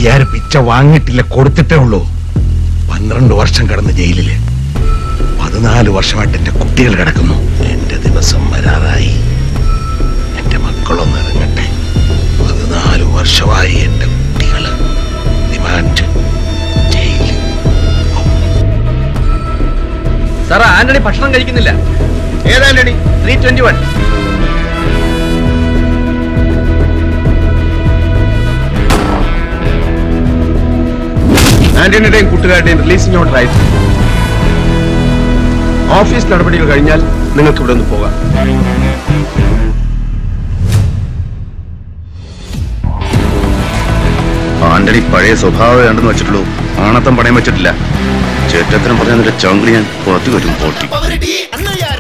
ചാണ്ടിയാര് പിച്ച വാങ്ങിയിട്ടില്ല കൊടുത്തിട്ടേ ഉള്ളൂ പന്ത്രണ്ട് വർഷം കടന്ന് ജയിലില് പതിനാല് വർഷമായിട്ട് എന്റെ കുട്ടികൾ കിടക്കുന്നു എന്റെ ദിവസം വരാറായി എന്റെ മക്കളൊന്ന് ഇറങ്ങട്ടെ പതിനാല് വർഷമായി എന്റെ കുട്ടികള് റിമാൻഡ് ജയിലിൽ സാർ ആന്റണി ഭക്ഷണം കഴിക്കുന്നില്ല ഏതാന്റണി ത്രീ ട്വന്റി വൺ ആന്റണിയുടെയും കൂട്ടുകാരുടെയും റിലീസിംഗ് ഓർഡർ ആയിരുന്നു ഓഫീസ് നടപടികൾ കഴിഞ്ഞാൽ നിങ്ങൾക്ക് ഇവിടെ നിന്ന് പോകാം ആന്റണി പഴയ സ്വഭാവം ഉണ്ടെന്ന് വെച്ചിട്ടുള്ളൂ ആണത്തം പണയം വെച്ചിട്ടില്ല ചേറ്റത്തരം പറഞ്ഞ ചങ്കി ഞാൻ പുറത്തു വരും പോട്ടി പവരടി അണ്ണയാ